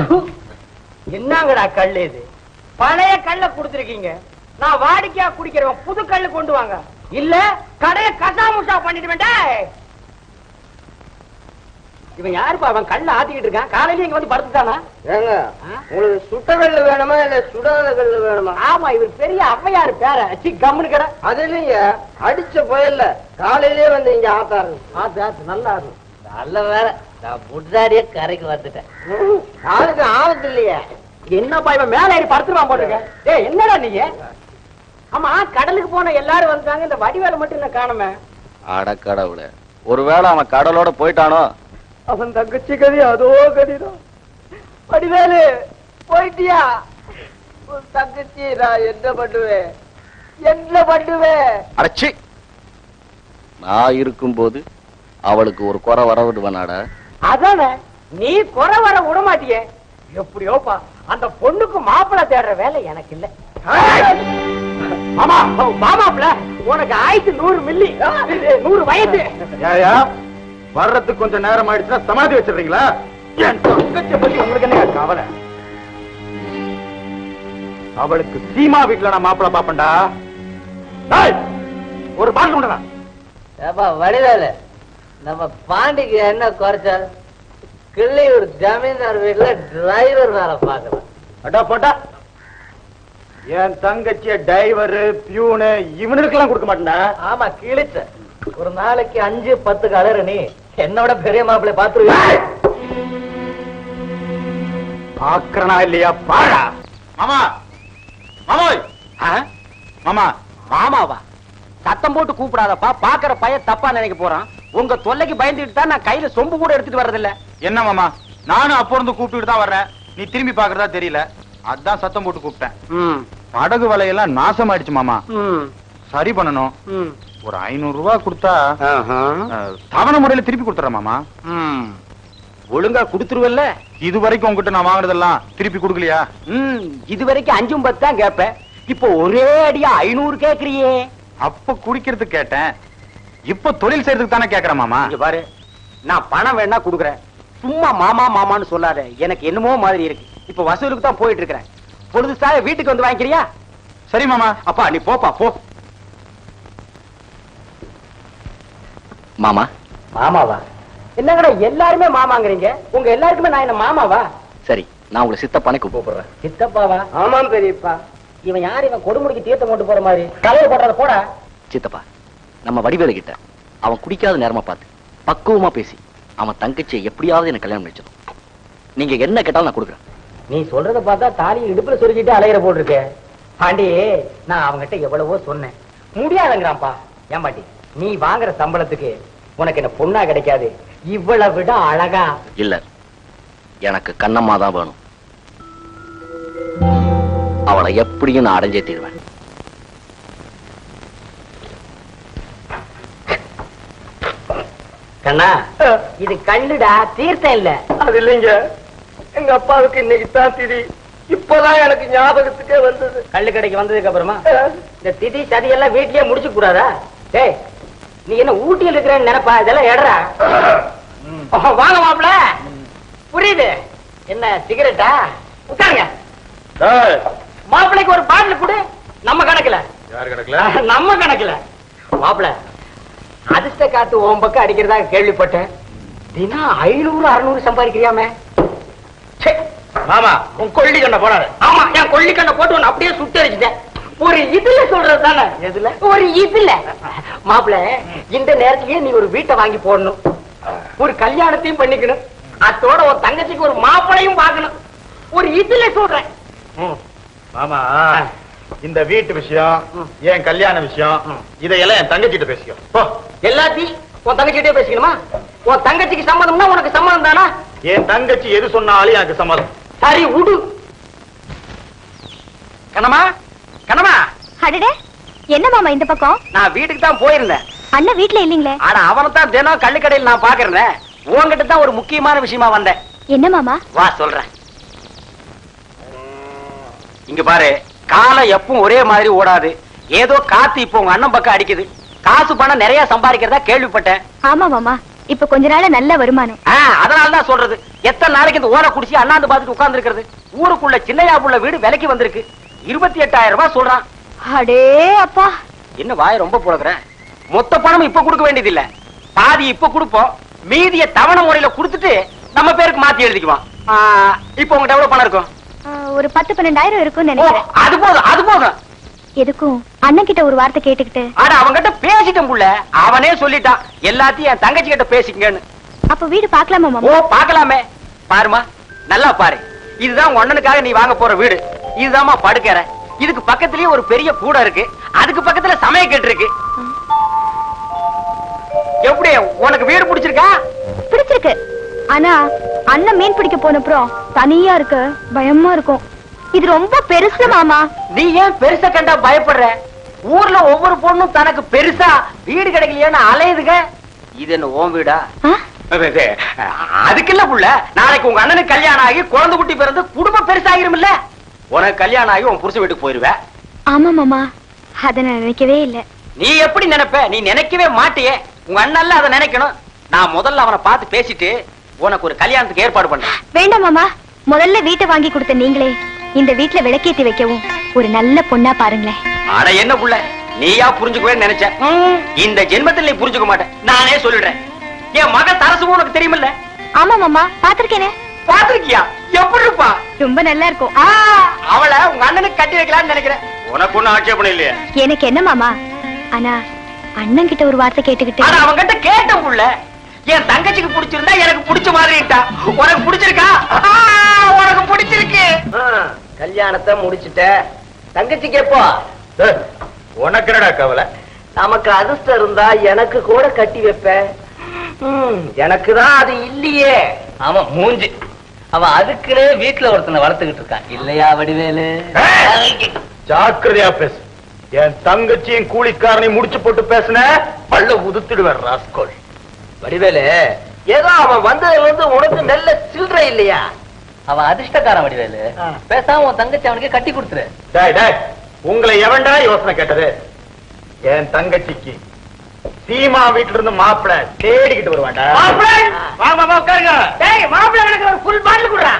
என்னங்கடா கல்லு இது பழைய கல்ல குடுத்திருக்கீங்க நான் வாடிக்கையா குடிக்கிறவன் புது கல்லு கொண்டு வாங்க இல்ல கடைய கசாமுசா பண்ணிட்டு வேண்டாம் இவன் யாருப்பா அவன் கல்ல ஆத்திக்கிட்டு இருக்கான் காலையில இங்க வந்து படுத்துட்டானா ஏங்க உங்களுக்கு சுட்ட கல்லு வேணுமா இல்ல சுடாத கல்லு வேணுமா ஆமா இவர் பெரிய ஔவையாரு பேர சி கம்முனு கடை அது இல்லைங்க அடிச்ச புயல்ல காலையிலேயே வந்து இங்க ஆத்தாரு ஆத்து ஆத்து நல்லா இருக்கும் நல்ல வேற நான் முன்னாடியே கரைக்கு வந்துட்டேன் ஆளுக்கு ஆபத்து இல்லையே என்னப்பா இவன் மேல ஏறி படுத்துருவான் போட்டுருக்க ஏய் என்னடா நீ ஆமா கடலுக்கு போன எல்லாரும் வந்தாங்க இந்த வடிவேலை மட்டும் என்ன காணுமே அட கடவுளே ஒருவேளை அவன் கடலோட போயிட்டானோ அவன் தங்கச்சி கதி அதோ கதிதான் வடிவேலு போயிட்டியா உன் தங்கச்சி நான் என்ன பண்ணுவேன் என்ன பண்ணுவேன் அடச்சி நான் இருக்கும்போது அவளுக்கு ஒரு குறை வர விடுவனாடா அதானே நீ குறை வர விட மாட்டியே எப்படியோப்பா அந்த பொண்ணுக்கு மாப்பிள்ளை தேடுற வேலை எனக்கு இல்ல மாமா மாமாப்ல உனக்கு ஆயிரத்தி நூறு மில்லி இது நூறு வயசு ஏயா வர்றதுக்கு கொஞ்சம் நேரம் ஆயிடுச்சுன்னா சமாதி வச்சிடுறீங்களா என் தங்கச்சியை பத்தி உங்களுக்கு என்ன கவலை அவளுக்கு சீமா வீட்டுல நான் மாப்பிள பாப்பண்டா டேய், ஒரு பாட்டில் உண்டா ஏப்பா வடிவேலு நம்ம பாண்டிக்கு என்ன குறைச்சால் கிள்ளியூர் ஜமீன்தார் வீட்டுல டிரைவர் வேலை பாக்குறேன் அடா போட்டா என் தங்கச்சிய டிரைவர் பியூனு இவனுக்கெல்லாம் கொடுக்க மாட்டேன்டா ஆமா கிழிச்ச ஒரு நாளைக்கு அஞ்சு பத்து கலரு நீ என்னோட பெரிய மாப்பிள்ளை பாத்துருவேன் பாக்குறனா இல்லையா பாழா மாமா மாமோய் மாமா மாமாவா சத்தம் போட்டு கூப்பிடாதப்பா பாக்குற பையன் தப்பா நினைக்க போறான் உங்க தொல்லைக்கு பயந்துட்டு தான் நான் கையில சொம்பு கூட எடுத்துட்டு வர்றதில்ல என்ன மாமா நானும் அப்போ இருந்து கூப்பிட்டு தான் வர்றேன் நீ திரும்பி பாக்குறதா தெரியல அதான் சத்தம் போட்டு கூப்பிட்டேன் ம் படகு வலையெல்லாம் நாசம் ஆயிடுச்சு மாமா ம் சரி பண்ணணும் ம் ஒரு ஐநூறு ரூபாய் கொடுத்தா அஹ், தவணை முறையில திருப்பி கொடுத்துறேன் மாமா ம் ஒழுங்கா குடுத்துருவல்ல இது வரைக்கும் உங்ககிட்ட நான் வாங்குனதெல்லாம் திருப்பி கொடுக்கலையா ம் இது வரைக்கும் அஞ்சும் பத்து தான் கேப்பேன் இப்போ ஒரே அடியா ஐநூறு கேக்குறியே அப்ப குடிக்கிறதுக்கு கேட்டேன் இப்ப தொழில் செய்யறதுக்கு தானே கேக்குறேன் மாமா இங்க பாரு நான் பணம் வேணா குடுக்குறேன் சும்மா மாமா மாமான்னு சொல்லாத எனக்கு என்னமோ மாதிரி இருக்கு இப்ப வசூலுக்கு தான் போயிட்டு இருக்கிறேன் பொழுது சாய வீட்டுக்கு வந்து வாங்கிக்கிறியா சரி மாமா அப்பா நீ போப்பா போ மாமா மாமாவா என்னங்கடா எல்லாருமே மாமாங்கிறீங்க உங்க எல்லாருக்குமே நான் என்ன மாமாவா சரி நான் உங்களை சித்தப்பானே கூப்பிடுறேன் சித்தப்பாவா ஆமாம் பெரியப்பா இவன் யார் இவன் கொடுமுடிக்கு தீர்த்தம் கொண்டு போற மாதிரி தலையை போடுறத போடா சித்தப்பா நம்ம வடிவேலு கிட்ட அவன் குடிக்காத நேரமா பார்த்து பக்குவமா பேசி அவன் தங்கச்சியை எப்படியாவது எனக்கு கல்யாணம் பண்ணிச்சிடும் நீங்க என்ன கேட்டாலும் நான் கொடுக்குறேன் நீ சொல்றத பார்த்தா தாலியை இடுப்புல சொருகிட்டு அலையிற போல் இருக்கே பாண்டி நான் அவங்கிட்ட எவ்வளவோ சொன்னேன் முடியாதுங்கிறான்ப்பா ஏன் பாட்டி நீ வாங்குற சம்பளத்துக்கு உனக்கு என்ன பொண்ணா கிடைக்காது இவ்வளவு விட அழகா இல்ல எனக்கு கண்ணம்மா தான் வேணும் அவளை எப்படியும் நான் அடைஞ்சே தீருவேன் கண்ணா இது கல்லுடா தீர்த்தம் இல்ல அது இல்லைங்க எங்க அப்பாவுக்கு இன்னைக்கு தான் திதி இப்பதான் எனக்கு ஞாபகத்துக்கே வந்தது கல்லு கடைக்கு வந்ததுக்கு அப்புறமா இந்த திதி சதி எல்லாம் வீட்லயே முடிச்சு கூடாதா டேய் நீ என்ன ஊட்டியில் இருக்கிறேன்னு நினைப்பா இதெல்லாம் எடுறா வாங்க மாப்பிள புரியுது என்ன சிகரெட்டா உட்காருங்க மாப்பிளைக்கு ஒரு பாட்டில் கொடு நம்ம கணக்குல யார் கிடக்கல நம்ம கணக்குல மாப்பிள அதிர்ஷ்ட காத்து உன் பக்கம் அடிக்கிறதா கேள்விப்பட்டேன் தினம் ஐநூறு அறுநூறு சம்பாதிக்கிறியாமே ச்சே. மாமா உன் கொள்ளி கண்ண போனாரு ஆமா என் கொல்லிக்கண்ணை போட்டு உன்னை அப்படியே சுட்டு அடிச்சிட்டேன் ஒரு இதுல சொல்றது தானே எதுல ஒரு இதுல மாப்பிள இந்த நேரத்திலேயே நீ ஒரு வீட்டை வாங்கி போடணும் ஒரு கல்யாணத்தையும் பண்ணிக்கணும் அத்தோட ஒரு தங்கச்சிக்கு ஒரு மாப்பிளையும் பார்க்கணும் ஒரு இதுல சொல்றேன் மாமா இந்த வீட்டு விஷயம் என் கல்யாண விஷயம் இதையெல்லாம் என் தங்கச்சிட்ட பேசிக்கோ போ எல்லாத்தையும் உன் தங்கச்சிட்டே பேசிக்கணுமா உன் தங்கச்சிக்கு சம்மதம்னா உனக்கு சம்மதம் தானா என் தங்கச்சி எது சொன்னாலும் எனக்கு சம்மதம் சரி விடு கண்ணம்மா கண்ணம்மா அடடே என்ன மாமா இந்த பக்கம் நான் வீட்டுக்கு தான் போயிருந்தேன் அண்ணன் வீட்ல இல்லீங்களே ஆனா அவனை தான் தினம் கள்ளுக்கடையில் நான் பாக்குறேன் உன்கிட்ட தான் ஒரு முக்கியமான விஷயமா வந்தேன் என்ன மாமா வா சொல்றேன் இங்க பாரு காலம் எப்பவும் ஒரே மாதிரி ஓடாது ஏதோ காத்து இப்போ உங்க அண்ணன் பக்கம் அடிக்குது காசு பணம் நிறைய சம்பாதிக்கிறதா கேள்விப்பட்டேன் ஆமா மாமா இப்ப கொஞ்ச நாள நல்ல வருமானம் அதனால தான் சொல்றது எத்தனை நாளைக்கு இந்த ஓர குடிச்சு அண்ணாந்து பார்த்துட்டு உட்கார்ந்து இருக்கிறது ஊருக்குள்ள சின்னையா புள்ள வீடு விலைக்கு வந்திருக்கு இருபத்தி எட்டாயிரம் ரூபாய் சொல்றான் அடே அப்பா என்ன வாய் ரொம்ப புழக்கிற மொத்த பணம் இப்ப கொடுக்க வேண்டியது இல்ல பாதி இப்ப கொடுப்போம் மீதிய தவணை முறையில கொடுத்துட்டு நம்ம பேருக்கு மாத்தி எழுதிக்குவான் ஆ, இப்ப உங்ககிட்ட எவ்வளவு பணம் இருக்கும் ஆ, ஒரு பத்து பன்னெண்டாயிரம் இருக்கும்னு ஓ, நினைக்கிறேன் அது போதும் அது போதும் எதுக்கும் அண்ணன் கிட்ட ஒரு வார்த்தை கேட்டுக்கிட்டு ஆனா அவன்கிட்ட பேசிட்டேன் புள்ள அவனே சொல்லிட்டான் எல்லாத்தையும் என் தங்கச்சி கிட்ட பேசிக்கங்கன்னு அப்ப வீடு பாக்கலாமா ஓ மாமா பாக்கலாமே பாருமா நல்லா பாரு இதுதான் உன் அண்ணனுக்காக நீ வாங்க போற வீடு இதுதாம்மா படுக்கற இதுக்கு பக்கத்துலயே ஒரு பெரிய கூடை இருக்கு அதுக்கு பக்கத்துல சமயக்கட்டு இருக்கு எப்படி உனக்கு வீடு பிடிச்சிருக்கா பிடிச்சிருக்கு ஆனா அண்ணன் மீன் பிடிக்க போனப்புறம் தனியா இருக்கு பயமா இருக்கும் இது ரொம்ப பெருசு மாமா நீ ஏன் பெருசா கண்டா பயப்படுற ஊர்ல ஒவ்வொரு பொண்ணும் தனக்கு பெருசா வீடு கிடைக்கலையான்னு அலையுதுங்க இது என்ன ஓன் வீடா ஆ? அதுக்கு இல்ல புள்ள நாளைக்கு உங்க அண்ணனுக்கு கல்யாணம் ஆகி குழந்தை குட்டி பிறந்து குடும்பம் பெருசாகிரும் இல்ல உனக்கு கல்யாணம் ஆகி உன் புருஷன் வீட்டுக்கு போயிருவ ஆமா மாமா அத நான் நினைக்கவே இல்ல நீ எப்படி நினைப்ப நீ நினைக்கவே மாட்டியே உங்க அண்ணன்ல அதை நினைக்கணும் நான் முதல்ல அவனை பார்த்து பேசிட்டு உனக்கு ஒரு கல்யாணத்துக்கு ஏற்பாடு பண்றேன் வேண்டாம் மாமா முதல்ல வீட்டை வாங்கி கொடுத்த நீங்களே இந்த வீட்ல விளக்கேத்தி வைக்கவும் ஒரு நல்ல பொண்ணா பாருங்களேன் அட என்ன புள்ள நீயா புரிஞ்சுக்கவே நினைச்ச ம், இந்த ஜென்மத்தில் நீ புரிஞ்சுக்க மாட்டேன் நானே சொல்லிடுறேன் என் மகன் தரசு உனக்கு தெரியுமில்ல ஆமா மாமா பாத்திருக்கேனே பாத்திருக்கியா எப்படி இருப்பா ரொம்ப நல்லா இருக்கும் ஆ, அவளை உங்க அண்ணனுக்கு கட்டி வைக்கலாம்னு நினைக்கிறேன் உனக்கு ஒண்ணும் ஆட்சேபணம் இல்லையே எனக்கு என்ன மாமா ஆனா அண்ணன் கிட்ட ஒரு வார்த்தை கேட்டுக்கிட்டு ஆனா அவன்கிட்ட கேட்டேன் புள்ள என் தங்கச்சிக்கு பிடிச்சிருந்தா எனக்கு பிடிச்ச மாதிரிட்டா உனக்கு பிடிச்சிருக்கா ஆ, உனக்கு பிடிச்சிருக்கு கல்யாணத்தை முடிச்சிட்ட தங்கச்சிக்கு எப்போ உனக்கு என்னடா கவலை நமக்கு அதிர்ஷ்டம் இருந்தா எனக்கு கூட கட்டி வைப்பேன் ம், எனக்கு தான் அது இல்லையே ஆமா மூஞ்சி அவன் அதுக்குன்னு வீட்டுல ஒருத்தனை வளர்த்துக்கிட்டு இருக்கான் இல்லையா வடிவேலு ஜாக்கிரதையா பேசு என் தங்கச்சியும் கூலிக்காரனை முடிச்சு போட்டு பேசுன பல்ல உதுத்திடுவேன் ராஸ்கோல் வடிவேலு ஏதோ அவன் வந்ததுல இருந்து உனக்கு நல்ல சில்லறை இல்லையா அவன் அதிர்ஷ்டக்காரன் வடிவேலு பேசாம உன் தங்கச்சி அவனுக்கு கட்டி கொடுத்துரு டேய் டேய் உங்களை எவன்டா யோசனை கேட்டது என் தங்கச்சிக்கு சீமா வீட்டுல இருந்து மாப்பிள தேடிக்கிட்டு வருவான்டா வாங்க வாங்க உட்காருங்க டேய் மாப்பிள்ளை எனக்கு ஒரு ஃபுல் பாட்டில் குடுறான்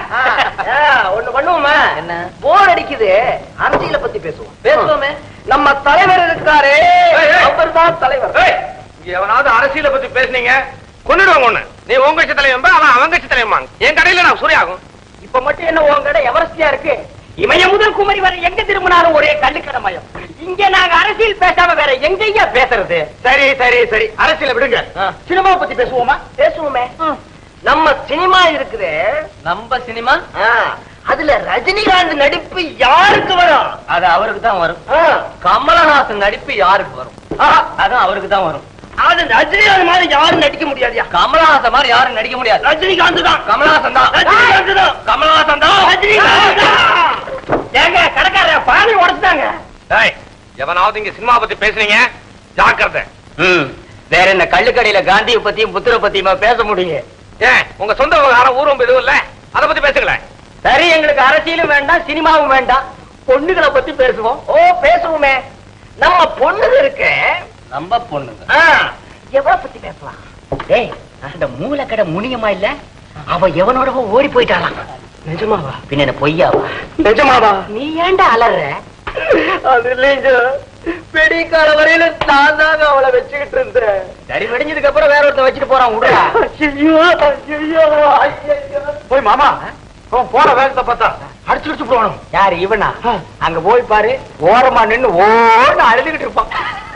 ஒண்ணு பண்ணுவோமா என்ன? போர் அடிக்குது அரசியல பத்தி பேசுவோம் பேசுவோமே நம்ம தலைவர் இருக்காரே ஏய், ஏய். அவர் தான் தலைவர் ஏய், இங்க எவனாவது அரசியல பத்தி பேசுனீங்க கொன்னுடுவாங்க ஒண்ணு நீ உங்க கட்சி தலைவன் அவன் அவங்க கட்சி தலைவன் என் கடையில நான் சூரியாகும் இப்ப மட்டும் என்ன உன் கடை எவரஸ்டியா இருக்கு இமய முதல் குமரி வரை எங்க திரும்பினாலும் ஒரே கல்லுக்கடை மயம் இங்க நாங்க அரசியல் பேசாம வேற எங்கய்யா பேசுறது சரி சரி சரி அரசியல விடுங்க சினிமாவை பத்தி பேசுவோமா பேசுவோமே நம்ம சினிமா இருக்குது நம்ம சினிமா அதுல ரஜினிகாந்த் நடிப்பு யாருக்கு வரும் அது அவருக்கு தான் வரும் ஆ, கமலஹாசன் நடிப்பு யாருக்கு வரும் அதான் அவருக்கு தான் வரும் அது ரஜினிகாந்த் மாதிரி யாரும் நடிக்க முடியாதுயா கமலஹாசன் மாதிரி யாரும் நடிக்க முடியாது ரஜினிகாந்த் தான் கமலஹாசன் தான் ரஜினிகாந்த் தான் கமலஹாசன் தான் ரஜினிகாந்த் தான் ஏங்க கடைக்கார பானை உடைச்சிட்டாங்க எவனாவது இங்க சினிமா பத்தி பேசுனீங்க ஜாக்கிரதை வேற என்ன கள்ளுக்கடையில காந்தியை பத்தியும் புத்திர பத்தியுமா பேச முடியும் ஏன் உங்க சொந்த விவகாரம் ஊரும் எதுவும் இல்ல அத பத்தி பேசுங்களேன் சரி எங்களுக்கு அரசியலும் வேண்டாம் சினிமாவும் வேண்டாம் பொண்ணுகளை பத்தி பேசுவோம் ஓ பேசுவோமே நம்ம பொண்ணுங்க இருக்கு நம்ம பொண்ணுங்க ஆ, எவ்வளவு பத்தி பேசலாம் டேய் அந்த மூலக்கடை முனியமா இல்ல அவ எவனோடவோ ஓடி போயிட்டாளாம் நிஜமாவா பின்ன என்ன பொய்யாவா நிஜமாவா நீ ஏன்டா அலற அது இல்லைங்க வெடிக்கால வரையில நான் தாங்க அவளை வச்சுக்கிட்டு இருந்தேன் சரி வெடிஞ்சதுக்கு அப்புறம் வேற ஒருத்தன் வச்சுட்டு போறான் விடுறா ஐயோ ஐயோ ஐயோ போய் மாமா அவன் போற வேகத்தை பார்த்தா அடிச்சு அடிச்சு போடணும் யாரு இவனா அங்க போய் பாரு ஓரமா நின்னு ஓன்னு அழுதுகிட்டு இருப்பான்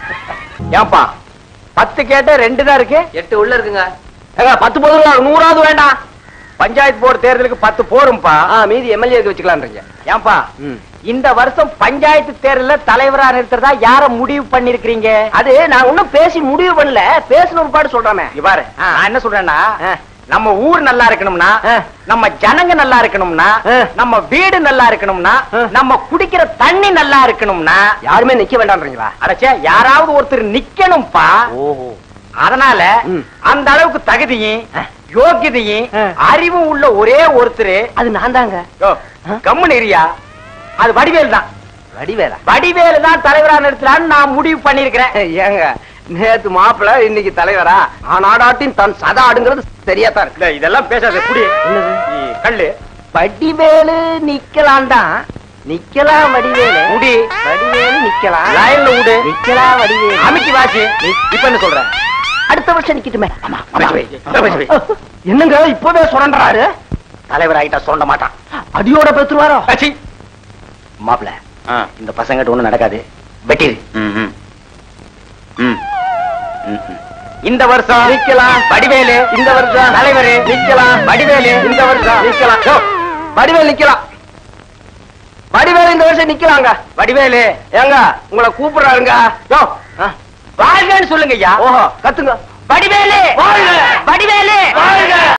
ஏன்பா பத்து கேட்ட ரெண்டு தான் இருக்கு எட்டு உள்ள இருக்குங்க ஏங்க, பத்து போதும் நூறாவது வேண்டாம் பஞ்சாயத்து போர்டு தேர்தலுக்கு பத்து போரும்பா மீதி எம்எல்ஏ வச்சுக்கலான்றீங்க ஏன்பா இந்த வருஷம் பஞ்சாயத்து தேர்தல்ல தலைவரா நிறுத்துறதா யார முடிவு பண்ணிருக்கீங்க அது நான் ஒண்ணும் பேசி முடிவு பண்ணல பேசின ஒரு பாடு சொல்றாமே இங்க பாரு நான் என்ன சொல்றேன்னா ஆ. நம்ம ஊர் நல்லா இருக்கணும்னா ஆ. நம்ம ஜனங்க நல்லா இருக்கணும்னா ஆ. நம்ம வீடு நல்லா இருக்கணும்னா ஆ. நம்ம குடிக்கிற தண்ணி நல்லா இருக்கணும்னா யாருமே நிக்க வேண்டாம்ன்றீங்களா அடச்சே யாராவது ஒருத்தர் நிக்கணும்பா ஓஹோ அதனால ம். அந்த அளவுக்கு தகுதியும் யோக்கியதையும் ஆ. அறிவும் உள்ள ஒரே ஒருத்தர் அது நான் தாங்க கம்முன்னு இருயா அது வடிவேல் தான் வடிவேலா வடிவேலு தான் தலைவரா நிறுத்தலான்னு நான் முடிவு பண்ணிருக்கிறேன் ஏங்க நேத்து மாப்பிள இன்னைக்கு தலைவரா ஆனாடாட்டின் தன் சதாடுங்கிறது சரியாத்தான் இருக்கு இல்ல இதெல்லாம் பேசாத குடி நீ கல்லு வடிவேலு நிக்கலாம்டா நிக்கலாம் வடிவேலு குடி வடிவேலு நிக்கலாம் லைன்ல விடு நிக்கலாம் வடிவேலு அமைக்கி வாசி இப்ப என்ன சொல்ற அடுத்த வருஷம் நிக்கட்டுமே ஆமா அமைச்சு வை, அமைச்சு வை. என்னங்க இப்பவே சுரண்டாரு தலைவர் ஆகிட்டா சொல்ல மாட்டான் அடியோட பெத்துருவாரோ அச்சி. மாப்பிள ஆ. இந்த பசங்கிட்ட ஒண்ணும் நடக்காது வெட்டிரு ம், ம். ம். ம், ம். இந்த வருஷம் நிக்கலாம் வடிவேலு இந்த வருஷம் தலைவரு நிக்கலாம் வடிவேலு இந்த வருஷம் நிக்கலாம். யோ, வடிவேல் நிக்கலாம் வடிவேல் இந்த வருஷம் நிக்கலாங்க வடிவேலு ஏங்க உங்களை கூப்பிடுறாருங்க யோ ஆ, வாழ்கன்னு சொல்லுங்க ஐயா ஓஹோ கத்துங்க வடிவேலு வாழ்க! வடிவேலு வாழ்க!